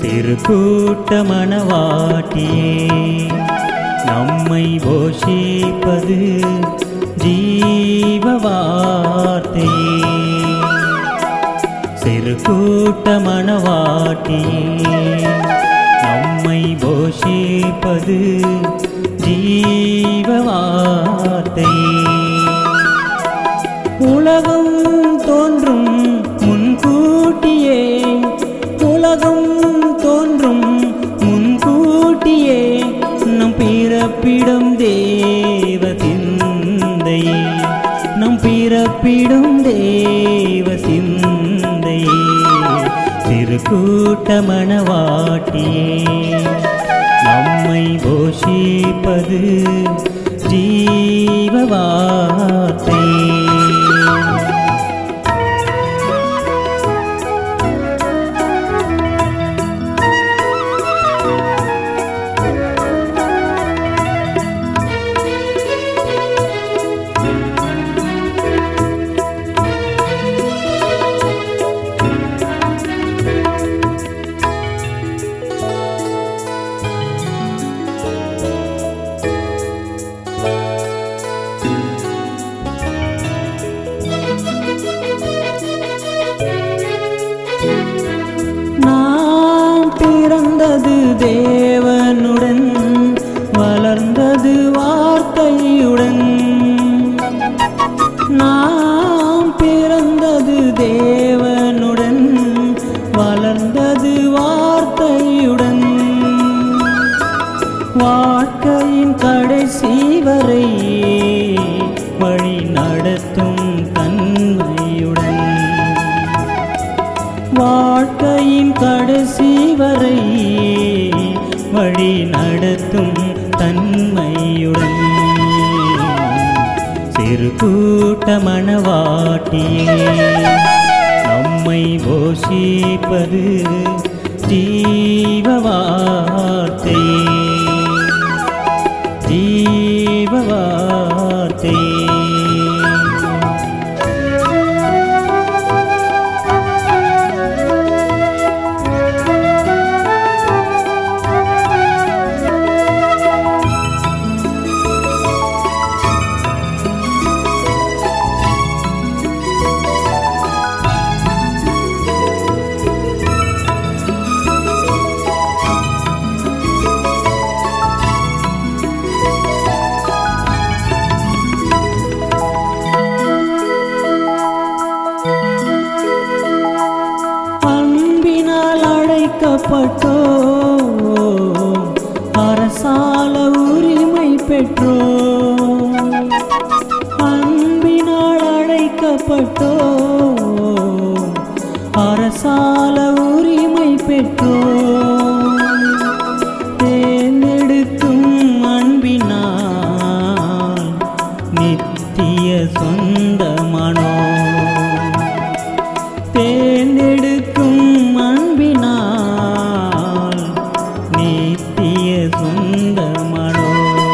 சிறு கூட்ட மணவாட்டியே நம்மை போஷிப்பது ஜீவ வார்த்தையே சிறு கூட்ட மணவாட்டியே நம்மை போஷிப்பது ஜீவ வார்த்தையே உலகம் தோன்றும் முன்கூட்டியே உலகம் தோன்றும் முன்கூட்டியே நம் பிறப்பிடும் தேவ சிந்தையே நம் பிறப்பிடும் தேவ சிந்தையே சிறு கூட்ட மணவாட்டியே நம்மை போஷிப்பது ஜீவ வார்த்தை நாம் பிறந்தது தேவனுடன் வளர்ந்தது வார்த்தையுடன் நாம் பிறந்தது தேவனுடன் வளர்ந்தது வார்த்தையுடன் வாழ்க்கையின் கடைசி வரை வழி நடத்தும் தன்மையுடன் வாழ்க்கையின் கடைசி வரை வழி நடத்தும் தன்மையுடன் சிறு கூட்ட மணவாட்டியே நம்மை போஷிப்பது ஜீவ வார்த்தையே ஜீவ வார்த்தையே அன்பினால் அழைக்கப்பட்டோ அரசால உரிமை பெற்றோ அன்பினால் அழைக்கப்பட்டோ அரசால உரிமை பெற்றோ தேர்ந்தெடுக்கும் அன்பினால் நித்திய சொந்தமானோ தேர்ந்தெடுக்கும் அன்பினால் நித்திய சொந்தமனோ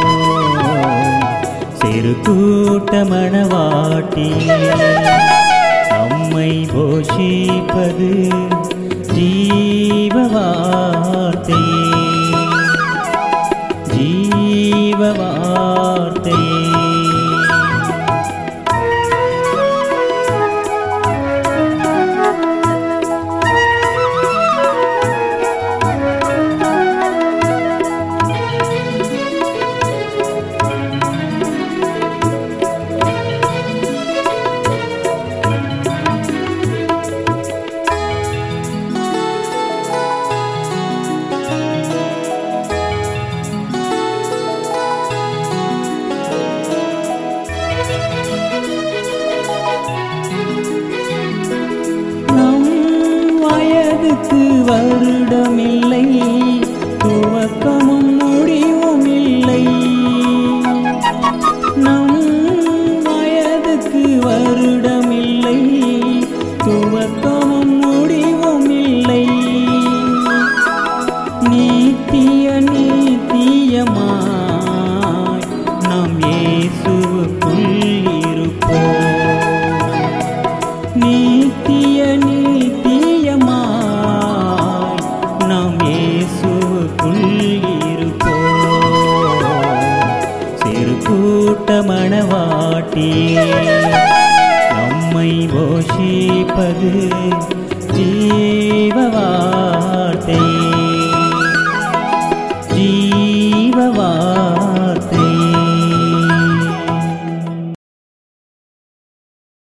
சிறு கூட்ட மணவாட்டி நம்மை போஷிப்பது ஜீவ வார்த்தையே ஜீவ வார்த்தையே நம் வயதுக்கு வருடமில்லை துவக்கமும் முடிவும் இல்லை நம் வயதுக்கு வருடமில்லை துவக்கமும் முடிவும் இல்லை நீத்திய நீத்தியமாய் நாம் இயேசுவுக்குள் இருப்போம் நீத்திய நீத்தியமாய் நாம் ஜீவ வார்த்தை